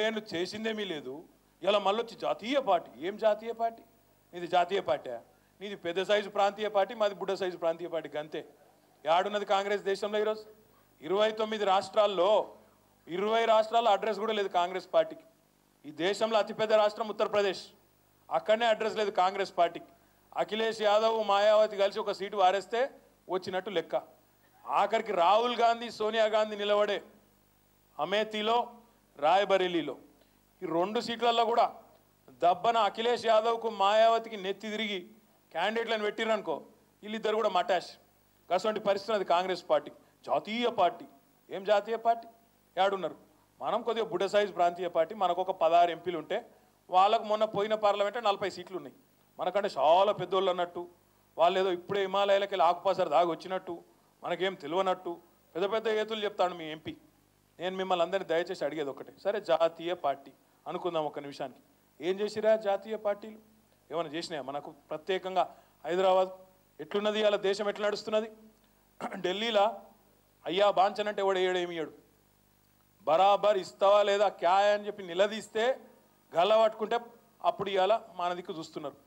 రెండేళ్ళు చేసిందేమీ లేదు ఇలా మళ్ళీ వచ్చి జాతీయ పార్టీ ఏం జాతీయ పార్టీ నీది జాతీయ పార్టీ నీది పెద్ద సైజు ప్రాంతీయ పార్టీ మాది బుడ్డ సైజు ప్రాంతీయ పార్టీ అంతే యాడున్నది కాంగ్రెస్ దేశంలో ఈరోజు ఇరవై తొమ్మిది రాష్ట్రాల్లో ఇరవై రాష్ట్రాల్లో అడ్రస్ కూడా లేదు కాంగ్రెస్ పార్టీకి ఈ దేశంలో అతిపెద్ద రాష్ట్రం ఉత్తరప్రదేశ్ అక్కడనే అడ్రస్ లేదు కాంగ్రెస్ పార్టీకి అఖిలేష్ యాదవ్ మాయావతి కలిసి ఒక సీటు వారేస్తే వచ్చినట్టు లెక్క ఆఖరికి రాహుల్ గాంధీ సోనియా గాంధీ నిలబడే అమేథీలో రాయబరేలీలో ఈ రెండు సీట్లలో కూడా దబ్బన అఖిలేష్ యాదవ్కు మాయావతికి నెత్తి తిరిగి క్యాండిడేట్లను పెట్టిరనుకో వీళ్ళిద్దరు కూడా మటాష్ అటువంటి పరిస్థితి అది కాంగ్రెస్ పార్టీ జాతీయ పార్టీ ఏం జాతీయ పార్టీ ఏడున్నారు మనం కొద్దిగా బుడ్డ సైజ్ ప్రాంతీయ పార్టీ మనకు ఒక పదహారు ఎంపీలు ఉంటే వాళ్ళకు మొన్న పోయిన పార్లమెంట్ నలభై సీట్లు ఉన్నాయి మనకంటే చాలా పెద్దోళ్ళు అన్నట్టు వాళ్ళు ఏదో ఇప్పుడే హిమాలయాలకి వెళ్ళి ఆకుపాసారు దాగి వచ్చినట్టు మనకేం తెలియనట్టు పెద్ద పెద్ద ఏతులు చెప్తాడు మీ ఎంపీ నేను మిమ్మల్ని అందరినీ దయచేసి అడిగేది ఒకటే సరే జాతీయ పార్టీ అనుకుందాం ఒక నిమిషానికి ఏం చేసిరా జాతీయ పార్టీలు ఏమైనా చేసినాయా మనకు ప్రత్యేకంగా హైదరాబాద్ ఎట్లున్నది అలా దేశం ఎట్లా నడుస్తున్నది ఢిల్లీలో అయ్యా బాంచన్ అంటే ఎవడు ఏడు ఏమి ఇయ్యడు బరాబర్ ఇస్తావా లేదా క్యా అని చెప్పి నిలదీస్తే గల్ల పట్టుకుంటే అప్పుడు ఇవాళ మన దిక్కు చూస్తున్నారు